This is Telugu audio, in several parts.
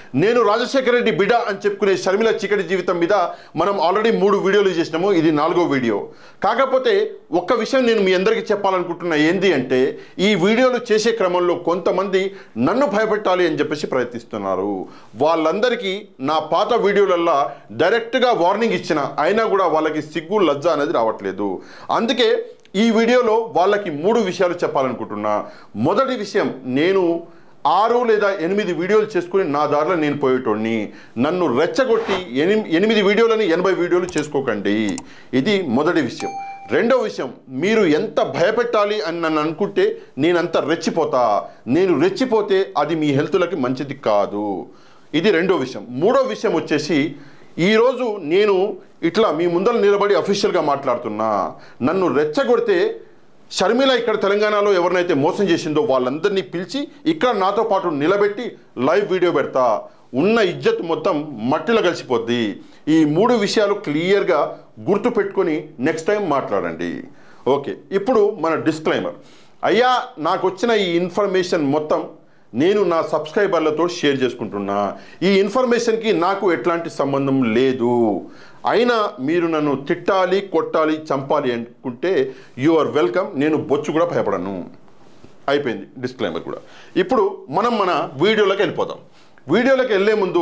నేను రాజశేఖర రెడ్డి బిడ అని చెప్పుకునే షర్మిల చీకటి జీవితం మీద మనం ఆల్రెడీ మూడు వీడియోలు చేసినాము ఇది నాలుగో వీడియో కాకపోతే ఒక్క విషయం నేను మీ అందరికీ చెప్పాలనుకుంటున్నా ఏంది అంటే ఈ వీడియోలు చేసే క్రమంలో కొంతమంది నన్ను భయపెట్టాలి అని చెప్పేసి ప్రయత్నిస్తున్నారు వాళ్ళందరికీ నా పాత వీడియోలల్లో డైరెక్ట్గా వార్నింగ్ ఇచ్చిన అయినా కూడా వాళ్ళకి సిగ్గు లజ్జ అనేది రావట్లేదు అందుకే ఈ వీడియోలో వాళ్ళకి మూడు విషయాలు చెప్పాలనుకుంటున్నా మొదటి విషయం నేను ఆరు లేదా ఎనిమిది వీడియోలు చేసుకుని నా దారిలో నేను పోయేటోడిని నన్ను రెచ్చగొట్టి ఎనిమి ఎనిమిది వీడియోలని ఎనభై వీడియోలు చేసుకోకండి ఇది మొదటి విషయం రెండో విషయం మీరు ఎంత భయపెట్టాలి అని నన్ను అనుకుంటే నేనంత రెచ్చిపోతా నేను రెచ్చిపోతే అది మీ హెల్త్లకి మంచిది కాదు ఇది రెండో విషయం మూడో విషయం వచ్చేసి ఈరోజు నేను ఇట్లా మీ ముందర నిలబడి అఫీషియల్గా మాట్లాడుతున్నా నన్ను రెచ్చగొడితే షర్మిల ఇక్కడ తెలంగాణలో ఎవరినైతే మోసం చేసిందో వాళ్ళందరినీ పిలిచి ఇక్కడ నాతో పాటు నిలబెట్టి లైవ్ వీడియో పెడతా ఉన్న ఇజ్జత్ మొత్తం మట్టిలో కలిసిపోద్ది ఈ మూడు విషయాలు క్లియర్గా గుర్తు పెట్టుకొని నెక్స్ట్ టైం మాట్లాడండి ఓకే ఇప్పుడు మన డిస్క్లైమర్ అయ్యా నాకు వచ్చిన ఈ ఇన్ఫర్మేషన్ మొత్తం నేను నా సబ్స్క్రైబర్లతో షేర్ చేసుకుంటున్నా ఈ ఇన్ఫర్మేషన్కి నాకు ఎట్లాంటి సంబంధం లేదు అయినా మీరు నన్ను తిట్టాలి కొట్టాలి చంపాలి అనుకుంటే యు ఆర్ వెల్కమ్ నేను బొచ్చు కూడా భయపడను అయిపోయింది డిస్క్లైమర్ కూడా ఇప్పుడు మనం మన వీడియోలోకి వెళ్ళిపోదాం వీడియోలోకి వెళ్ళే ముందు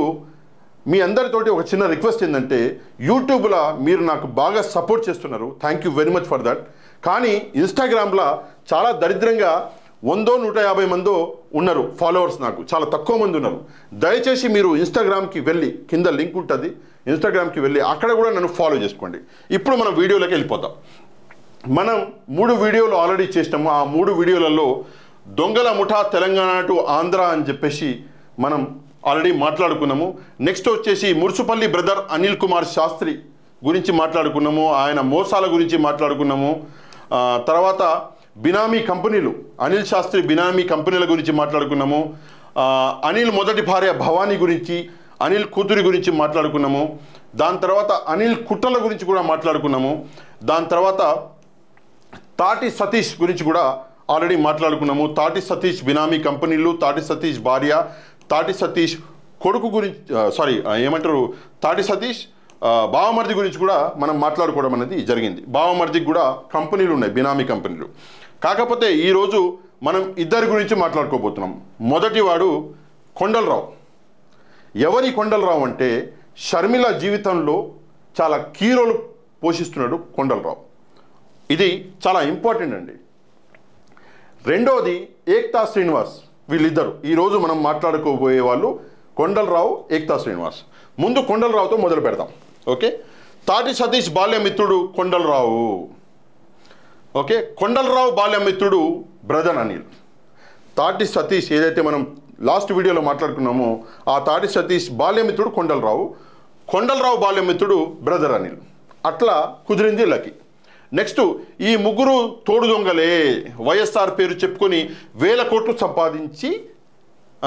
మీ అందరితోటి ఒక చిన్న రిక్వెస్ట్ ఏంటంటే యూట్యూబ్లో మీరు నాకు బాగా సపోర్ట్ చేస్తున్నారు thank you very much for that కానీ ఇన్స్టాగ్రామ్లో చాలా దరిద్రంగా వందో నూట యాభై మందో ఉన్నారు ఫాలోవర్స్ నాకు చాలా తక్కువ మంది ఉన్నారు దయచేసి మీరు ఇన్స్టాగ్రామ్కి వెళ్ళి కింద లింక్ ఉంటుంది ఇన్స్టాగ్రామ్కి వెళ్ళి అక్కడ కూడా నన్ను ఫాలో చేసుకోండి ఇప్పుడు మనం వీడియోలోకి వెళ్ళిపోతాం మనం మూడు వీడియోలు ఆల్రెడీ చేసినాము ఆ మూడు వీడియోలలో దొంగల ముఠా తెలంగాణ టు ఆంధ్ర అని చెప్పేసి మనం ఆల్రెడీ మాట్లాడుకున్నాము నెక్స్ట్ వచ్చేసి మురుసుపల్లి బ్రదర్ అనిల్ కుమార్ శాస్త్రి గురించి మాట్లాడుకున్నాము ఆయన మోసాల గురించి మాట్లాడుకున్నాము ఆ, తర్వాత బినామీ కంపెనీలు అనిల్ శాస్త్రి బినామీ కంపెనీల గురించి మాట్లాడుకున్నాము ఆ, అనిల్ మొదటి భార్య భవానీ గురించి అనిల్ కూతురి గురించి మాట్లాడుకున్నాము దాని తర్వాత అనిల్ కుట్రల గురించి కూడా మాట్లాడుకున్నాము దాని తర్వాత తాటి సతీష్ గురించి కూడా ఆల్రెడీ మాట్లాడుకున్నాము తాటి సతీష్ బినామీ కంపెనీలు తాటి సతీష్ భార్య తాటి సతీష్ కొడుకు గురించి సారీ ఏమంటారు తాటి సతీష్ ఆ, బావమర్ది గురించి కూడా మనం మాట్లాడుకోవడం అనేది జరిగింది బావమర్దికి కూడా కంపెనీలు ఉన్నాయి బినామీ కంపెనీలు కాకపోతే ఈరోజు మనం ఇద్దరి గురించి మాట్లాడుకోబోతున్నాం మొదటి వాడు కొండలరావు ఎవరి కొండలరావు అంటే షర్మిల జీవితంలో చాలా కీ రోల్ పోషిస్తున్నాడు కొండలరావు ఇది చాలా ఇంపార్టెంట్ అండి రెండోది ఏక్తా శ్రీనివాస్ వీళ్ళిద్దరు ఈరోజు మనం మాట్లాడుకోబోయే వాళ్ళు కొండలరావు ఏక్తా శ్రీనివాస్ ముందు కొండలరావుతో మొదలు పెడదాం ఓకే తాటి సతీష్ బాల్యమిత్రుడు కొండలరావు ఓకే కొండలరావు బాల్యమిత్రుడు బ్రదర్ అనిల్ తాటి సతీష్ ఏదైతే మనం లాస్ట్ వీడియోలో మాట్లాడుకున్నామో ఆ తాటి సతీష్ బాల్యమిత్రుడు కొండలరావు కొండలరావు బాల్యమిత్రుడు బ్రదర్ అనిల్ అట్లా కుదిరింది లకి నెక్స్ట్ ఈ ముగ్గురు తోడు దొంగలే వైఎస్ఆర్ పేరు చెప్పుకొని వేల కోట్లు సంపాదించి ఆ,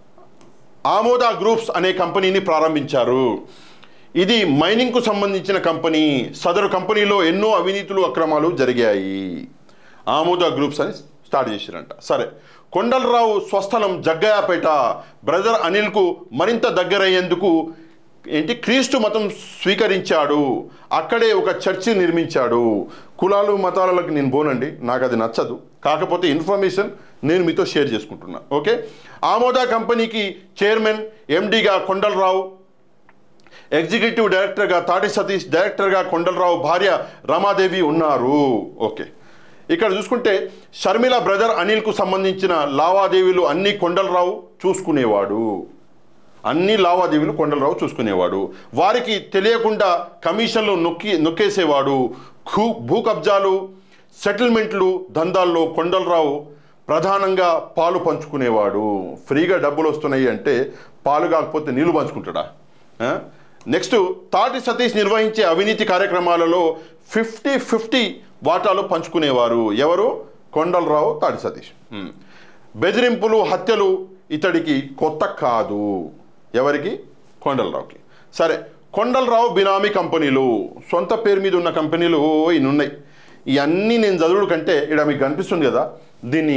ఆమోద గ్రూప్స్ అనే కంపెనీని ప్రారంభించారు ఇది మైనింగ్కు సంబంధించిన కంపెనీ సదరు కంపెనీలో ఎన్నో అవినీతులు అక్రమాలు జరిగాయి ఆమోద గ్రూప్స్ అని స్టార్ట్ చేశారంట సరే కొండలరావు స్వస్థలం జగ్గయ్యపేట బ్రదర్ అనిల్కు మరింత దగ్గరయ్యేందుకు ఏంటి క్రీస్తు మతం స్వీకరించాడు అక్కడే ఒక చర్చి నిర్మించాడు కులాలు మతాలకు నేను పోనండి నాకు అది నచ్చదు కాకపోతే ఇన్ఫర్మేషన్ నేను మీతో షేర్ చేసుకుంటున్నా ఓకే ఆమోద కంపెనీకి చైర్మన్ ఎండిగా కొండలరావు ఎగ్జిక్యూటివ్ డైరెక్టర్గా తాటి సతీష్ డైరెక్టర్గా కొండలరావు భార్య రమాదేవి ఉన్నారు ఓకే ఇక్కడ చూసుకుంటే షర్మిల బ్రదర్ అనిల్కు సంబంధించిన లావాదేవీలు అన్ని కొండలరావు చూసుకునేవాడు అన్ని లావాదేవీలు కొండలరావు చూసుకునేవాడు వారికి తెలియకుండా కమిషన్లు నొక్కి నొక్కేసేవాడు ఖూ భూ కబ్జాలు సెటిల్మెంట్లు దందాల్లో కొండలరావు ప్రధానంగా పాలు పంచుకునేవాడు ఫ్రీగా డబ్బులు వస్తున్నాయి అంటే పాలు కాకపోతే నీళ్లు పంచుకుంటాడా ఆ? నెక్స్ట్ తాటి సతీష్ నిర్వహించే అవినీతి కార్యక్రమాలలో ఫిఫ్టీ ఫిఫ్టీ వాటాలు పంచుకునేవారు ఎవరు కొండలరావు తాటి సతీష్ ఉమ్. బెదిరింపులు హత్యలు ఇతడికి కొత్త కాదు ఎవరికి కొండలరావుకి సరే కొండలరావు బినామీ కంపెనీలు సొంత పేరు మీద ఉన్న కంపెనీలు ఓ ఇన్ని ఉన్నాయి ఇవన్నీ నేను చదువుడు కంటే ఇక్కడ మీకు కనిపిస్తుంది కదా దీన్ని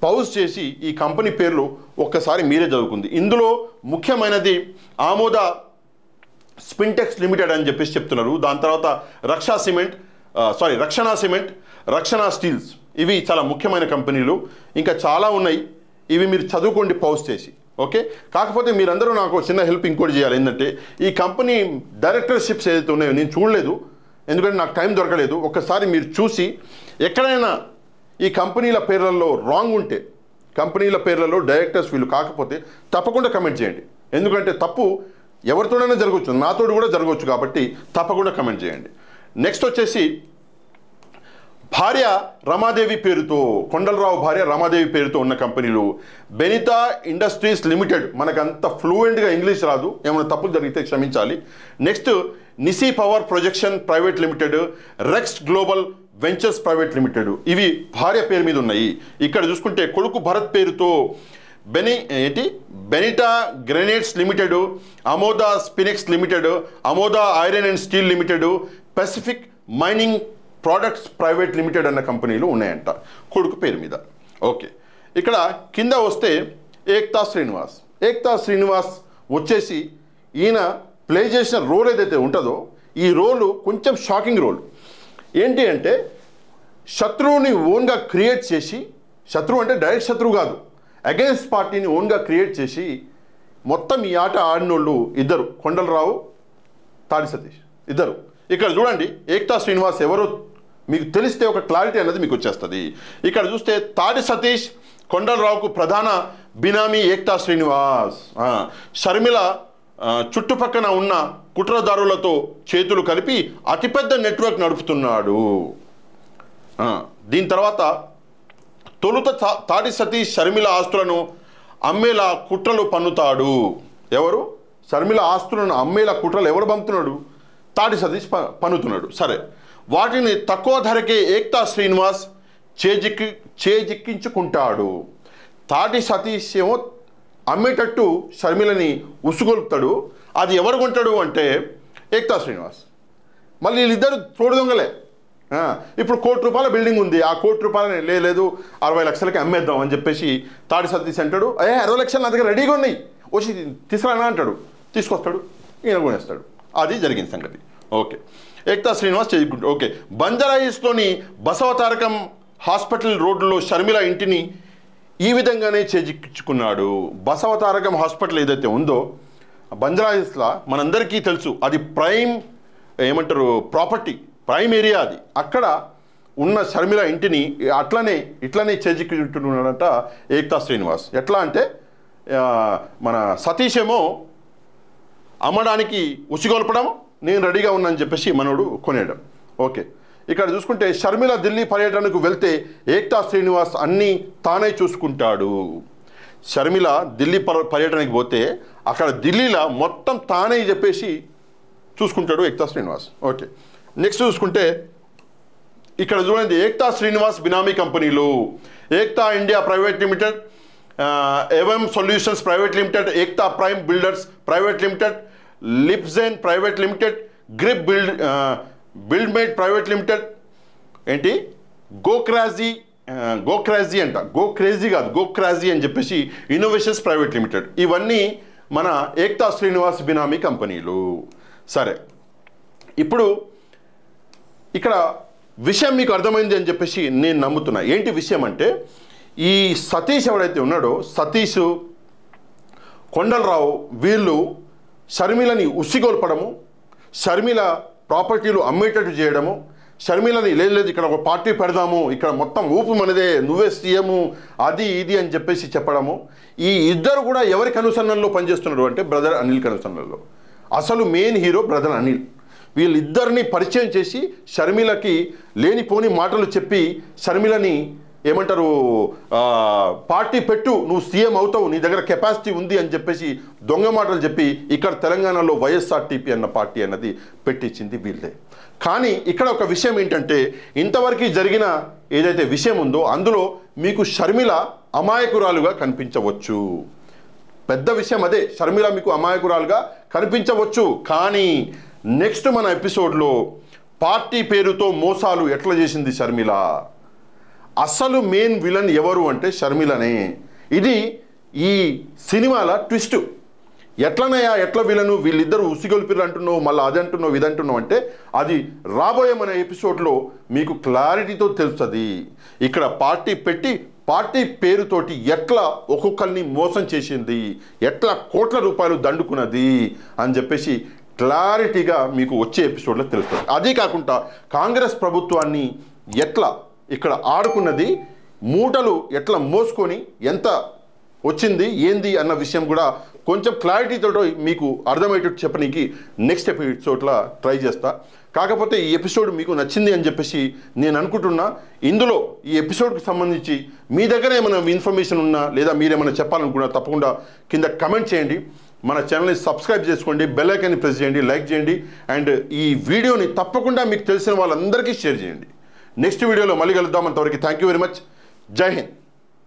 పౌజ్ చేసి ఈ కంపెనీ పేర్లు ఒక్కసారి మీరే చదువుకుంది ఇందులో ముఖ్యమైనది ఆమోద స్పిన్టెక్స్ లిమిటెడ్ అని చెప్పేసి చెప్తున్నారు దాని తర్వాత Raksha cement sorry Rakshana cement Rakshana steels ఇవి చాలా ముఖ్యమైన కంపెనీలు ఇంకా చాలా ఉన్నాయి ఇవి మీరు చదువుకోండి పౌజ్ చేసి ఓకే కాకపోతే మీరందరూ నాకు ఒక చిన్న హెల్ప్ ఇంకోటి చేయాలి ఏంటంటే ఈ కంపెనీ డైరెక్టర్షిప్స్ ఏదైతే ఉన్నాయో నేను చూడలేదు ఎందుకంటే నాకు టైం దొరకలేదు ఒకసారి మీరు చూసి ఎక్కడైనా ఈ కంపెనీల పేర్లలో రాంగ్ ఉంటే కంపెనీల పేర్లలో డైరెక్టర్స్ వీళ్ళు కాకపోతే తప్పకుండా కమెంట్ చేయండి ఎందుకంటే తప్పు ఎవరితోనైనా జరగవచ్చు నాతోడు కూడా జరగవచ్చు కాబట్టి తప్పకుండా కమెంట్ చేయండి నెక్స్ట్ వచ్చేసి భార్య రమాదేవి పేరుతో కొండలరావు భార్య రమాదేవి పేరుతో ఉన్న కంపెనీలు బెనితా ఇండస్ట్రీస్ లిమిటెడ్ మనకంత ఫ్లూయెంట్గా ఇంగ్లీష్ రాదు ఏమైనా తప్పులు జరిగితే క్షమించాలి నెక్స్ట్ నిసి power projection private limited Rex global ventures private limited ఇవి భార్య పేరు మీద ఉన్నాయి ఇక్కడ చూసుకుంటే కొడుకు భరత్ పేరుతో బెని ఏంటి Benita granites limited Amoda Spinex limited Amoda iron and steel limited Pacific mining products private limited అన్న కంపెనీలు ఉన్నాయంట కొడుకు పేరు మీద ఓకే ఇక్కడ కింద వస్తే ఏక్తా శ్రీనివాస్ ఏక్తా శ్రీనివాస్ వచ్చేసి ఈయన ప్లే చేసిన రోల్ ఏదైతే ఉంటుందో ఈ రోలు కొంచెం షాకింగ్ రోల్ ఏంటి అంటే శత్రువుని ఓన్గా క్రియేట్ చేసి శత్రువు అంటే డైరెక్ట్ శత్రువు కాదు అగైన్స్ పార్టీని ఓన్గా క్రియేట్ చేసి మొత్తం ఈ ఆట ఆడినోళ్ళు ఇద్దరు కొండలరావు తాడి సతీష్ ఇద్దరు ఇక్కడ చూడండి ఏక్తా శ్రీనివాస్ ఎవరో మీకు తెలిస్తే ఒక క్లారిటీ అనేది మీకు వచ్చేస్తుంది ఇక్కడ చూస్తే తాడి సతీష్ కొండలరావుకు ప్రధాన బినామీ ఏక్తా శ్రీనివాస్ ఆ, షర్మిల ఆ, చుట్టుపక్కన ఉన్న కుట్రదారులతో చేతులు కలిపి అతిపెద్ద నెట్వర్క్ నడుపుతున్నాడు ఆ, దీని తర్వాత తొలుత తా- తాటి సతీష్ షర్మిల ఆస్తులను అమ్మేలా కుట్రలు పన్నుతాడు ఎవరు షర్మిల ఆస్తులను అమ్మేలా కుట్రలు ఎవరు పంపుతున్నాడు తాటి సతీష్ ప పన్నుతున్నాడు సరే వాటిని తక్కువ ధరకే ఏక్తా శ్రీనివాస్ చేజిక్కి చేజిక్కించుకుంటాడు తాటి సతీష్ ఏమో అమ్మేటట్టు షర్మిలని ఉసుగొలుపుతాడు అది ఎవరు కొంటాడు అంటే ఏక్తా శ్రీనివాస్ మళ్ళీ వీళ్ళిద్దరు తోడు దొంగలే ఆ, ఇప్పుడు కోటి రూపాయల బిల్డింగ్ ఉంది ఆ కోటి రూపాయలని లే లేదు అరవై లక్షలకి అమ్మేద్దాం అని చెప్పేసి తాడి సతీష్ అంటాడు ఏ అరవై లక్షలు నా దగ్గర రెడీగా ఉన్నాయి వచ్చి తీసుకురానా అంటాడు తీసుకొస్తాడు ఈయన కొనేస్తాడు అది జరిగిన సంగతి ఓకే ఏక్తా శ్రీనివాస్ చేసుకుంటాడు ఓకే బంజారాయిస్లోని బసవతారకం హాస్పిటల్ రోడ్లో షర్మిల ఇంటిని ఈ విధంగానే చేజిక్కించుకున్నాడు బసవతారకం హాస్పిటల్ ఏదైతే ఉందో బంజారాయిస్లా మనందరికీ తెలుసు అది ప్రైమ్ ఏమంటారు ప్రాపర్టీ ప్రైమ్ ఏరియా అది అక్కడ ఉన్న షర్మిల ఇంటిని అట్లనే ఇట్లనే చేజిక్కించుకున్నాడంట ఏక్తా శ్రీనివాస్ ఎట్లా అంటే ఆ, మన సతీష్ ఏమో అమ్మడానికి ఉసిగొల్పడం నేను రెడీగా ఉన్నాను చెప్పేసి మనోడు కొనేయడం ఓకే ఇక్కడ చూసుకుంటే షర్మిల ఢిల్లీ పర్యటనకు వెళ్తే ఏక్తా శ్రీనివాస్ అన్నీ తానే చూసుకుంటాడు షర్మిల ఢిల్లీ పర్ పర్యటనకి పోతే అక్కడ ఢిల్లీలో మొత్తం తానే చెప్పేసి చూసుకుంటాడు ఏక్తా శ్రీనివాస్ ఓకే నెక్స్ట్ చూసుకుంటే ఇక్కడ చూడండి ఏక్తా శ్రీనివాస్ బినామీ కంపెనీలు ఏక్తా ఇండియా ప్రైవేట్ లిమిటెడ్ ఎవెం solutions private limited Ekta prime builders private limited లిప్జెన్ private limited grip build build made private limited ఏంటి గోక్రాజీ ఆ, గోక్రాజీ అంట గోక్రేజీ కాదు గోక్రాజీ అని చెప్పేసి ఇన్నోవేషన్స్ ప్రైవేట్ లిమిటెడ్ ఇవన్నీ మన ఏక్తా శ్రీనివాస్ బినామీ కంపెనీలు సరే ఇప్పుడు ఇక్కడ విషయం మీకు అర్థమైంది అని చెప్పేసి నేను నమ్ముతున్నా ఏంటి విషయం అంటే ఈ సతీష్ ఎవడైతే ఉన్నాడో సతీష్ కొండలరావు వీళ్ళు షర్మిలని ఉసిగొల్పడము షర్మిల ప్రాపర్టీలు అమ్మేటట్టు చేయడము షర్మిలని లేదు లేదు ఇక్కడ ఒక పార్టీ పెడదాము ఇక్కడ మొత్తం ఊపు మనదే నువ్వే సీఎము అది ఇది అని చెప్పేసి చెప్పడము ఈ ఇద్దరు కూడా ఎవరి కనుసన్నల్లో పనిచేస్తున్నారు అంటే బ్రదర్ అనిల్ కనుసన్నల్లో అసలు మెయిన్ హీరో బ్రదర్ అనిల్ వీళ్ళిద్దరిని పరిచయం చేసి షర్మిలకి లేనిపోని మాటలు చెప్పి షర్మిలని ఏమంటారు ఆ, పార్టీ పెట్టు నువ్వు సీఎం అవుతావు నీ దగ్గర కెపాసిటీ ఉంది అని చెప్పేసి దొంగ మాటలు చెప్పి ఇక్కడ తెలంగాణలో వైఎస్ఆర్టీపీ అన్న పార్టీ అన్నది పెట్టించింది వీళ్ళే కానీ ఇక్కడ ఒక విషయం ఏంటంటే ఇంతవరకు జరిగిన ఏదైతే విషయం ఉందో అందులో మీకు షర్మిల అమాయకురాలుగా కనిపించవచ్చు పెద్ద విషయం అదే షర్మిల మీకు అమాయకురాలుగా కనిపించవచ్చు కానీ నెక్స్ట్ మన ఎపిసోడ్లో పార్టీ పేరుతో మోసాలు ఎట్లా చేసింది షర్మిల అసలు మెయిన్ విలన్ ఎవరు అంటే షర్మిలనే ఇది ఈ సినిమాల ట్విస్ట్ ఎట్లనయ్యా ఎట్ల విలను వీళ్ళిద్దరు ఉసిగొల్పిరు అంటున్నావు మళ్ళీ అది అంటున్నావు ఇది అంటున్నావు అంటే అది రాబోయే మన ఎపిసోడ్లో మీకు క్లారిటీతో తెలుస్తుంది ఇక్కడ పార్టీ పెట్టి పార్టీ పేరుతోటి ఎట్లా ఒక్కొక్కరిని మోసం చేసింది ఎట్లా కోట్ల రూపాయలు దండుకున్నది అని చెప్పేసి క్లారిటీగా మీకు వచ్చే ఎపిసోడ్లో తెలుస్తుంది అదే కాకుండా కాంగ్రెస్ ప్రభుత్వాన్ని ఎట్లా ఇక్కడ ఆడుకున్నది మూటలు ఎట్లా మోసుకొని ఎంత వచ్చింది ఏంది అన్న విషయం కూడా కొంచెం క్లారిటీతో మీకు అర్థమయ్యేటట్టు చెప్పనీకి నెక్స్ట్ ఎపిసోడ్లో ట్రై చేస్తా కాకపోతే ఈ ఎపిసోడ్ మీకు నచ్చింది అని చెప్పేసి నేను అనుకుంటున్నా ఇందులో ఈ ఎపిసోడ్కి సంబంధించి మీ దగ్గర ఏమైనా ఇన్ఫర్మేషన్ ఉన్నా లేదా మీరేమైనా చెప్పాలనుకున్నా తప్పకుండా కింద కమెంట్ చేయండి మన ఛానల్ని సబ్స్క్రైబ్ చేసుకోండి బెల్ ఐకాన్ని ప్రెస్ చేయండి లైక్ చేయండి అండ్ ఈ వీడియోని తప్పకుండా మీకు తెలిసిన వాళ్ళందరికీ షేర్ చేయండి నెక్స్ట్ వీడియోలో మళ్ళీ కలుద్దాం అంతవరకు థ్యాంక్ యూ వెరీ మచ్ జై హింద్